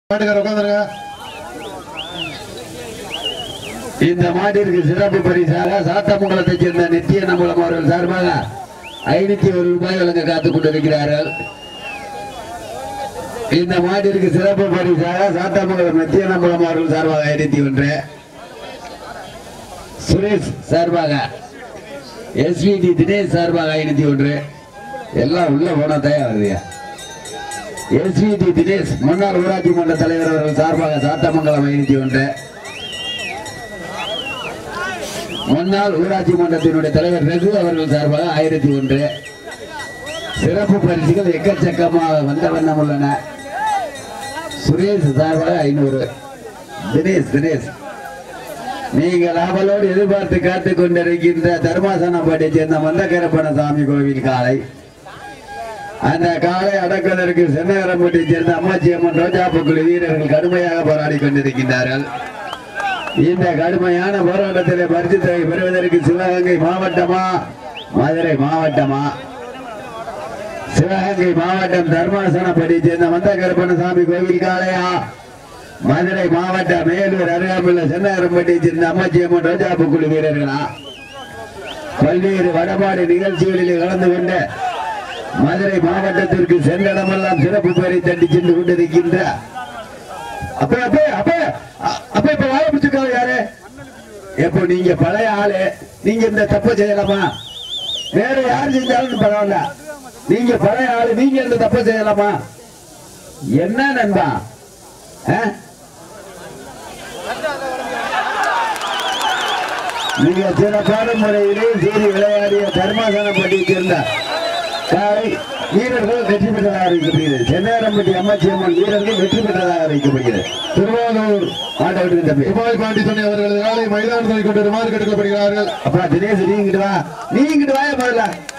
மாட்டுக்கார உட்காந்துருங்க இந்த மாட்டிற்கு சிறப்பு பரிசாக சாத்தமங்கலத்தைச் சேர்ந்த நித்திய நம்பலம் அவர்கள் சார்பாக ஐநூத்தி ஒரு ரூபாய் வழங்க காத்துக் கொண்டிருக்கிறார்கள் இந்த மாட்டிற்கு சிறப்பு பரிசாக சாத்தமங்கலம் நித்திய நம்பலம் அவர்கள் சார்பாக ஐநூத்தி ஒன்று சுரேஷ் சார்பாக எஸ்விடி தினேஷ் சார்பாக ஐநூத்தி ஒன்று எல்லாம் உள்ள போன தயார் வருதுயா எஸ்விடி தினேஷ் முன்னாள் ஊராட்சி மன்ற தலைவர் அவர்கள் சார்பாக சாத்தமங்கலம் ஐநூத்தி ஒன்று முன்னாள் ஊராட்சி மன்றத்தினுடைய தலைவர் ரகு அவர்கள் சார்பாக ஆயிரத்தி ஒன்று சிறப்பு பரிசுகள் எக்கச்சக்கமாக வந்த வண்ணம் உள்ளன சுரேஷ் சார்பாக ஐநூறு தினேஷ் தினேஷ் நீங்கள் அவளோடு எதிர்பார்த்து காத்துக் கொண்டிருக்கின்ற தர்மாசனப்பாட்டியை சேர்ந்த மந்தகரப்பன சாமி கோவில் காலை அந்த காலை அடக்குவதற்கு சென்னகரம்பட்டியை சேர்ந்த அம்மாச்சி அம்மன் ரோஜாப்புக்குழு வீரர்கள் கடுமையாக போராடி கொண்டிருக்கின்றார்கள் இந்த கடுமையான போராட்டத்திலே பரிசுத்தை பெறுவதற்கு சிவகங்கை மாவட்டமா மதுரை மாவட்டமா சிவகங்கை மாவட்டம் தர்மாசனப்படி சேர்ந்த மந்த கருப்பணசாமி கோவில் காளையா மதுரை மாவட்டம் மேலூர் அருகாமையுள்ள சென்னகரம்பட்டியை சேர்ந்த அம்மாச்சியம்மன் ரோஜாப்பு குழு வீரர்களா பல்வேறு வடபாடு நிகழ்ச்சிகளில் கலந்து கொண்ட மதுரை மாவட்டத்திற்கு சென்றடமெல்லாம் சிறப்பு பெயரை தட்டி சென்று கொண்டிருக்கின்ற அப்ப அப்ப அப்ப அ- அப்ப இப்ப வாய பிடிச்சிருக்காங்க யாரு எப்போ நீங்க பழைய ஆளு நீங்க இந்த தப்பு செய்யலாமா வேற யார் செஞ்சாலும் பரவாயில்ல நீங்க பழைய ஆளு நீங்க இந்த தப்பு செய்யலாமா என்ன நண்பா ஆ? மிக சிறப்பான முறையிலே சீறி விளையாடிய தர்மாசனப்பட்டியை சேர்ந்த காலை வீரர்கள் வெற்றி பெற்றதாக அறிவிக்கப்படுகிறது சென்னாரம்பட்டி அம்மாச்சி அம்மன் வீரர்கள் வெற்றி பெற்றதாக அறிவிக்கப்படுகிறது திருவாரூர் மாட்டவர்கள் தம்பி துபாய் பாண்டி துணை அவர்களது காலை மைதானத்தை கொண்டு வருமாறு கேட்டுக்கொள்ளப்படுகிறார்கள் அப்பா தினேஷ் நீ இங்கிட்டு வா நீ இங்கிட்டு வாய முதல்ல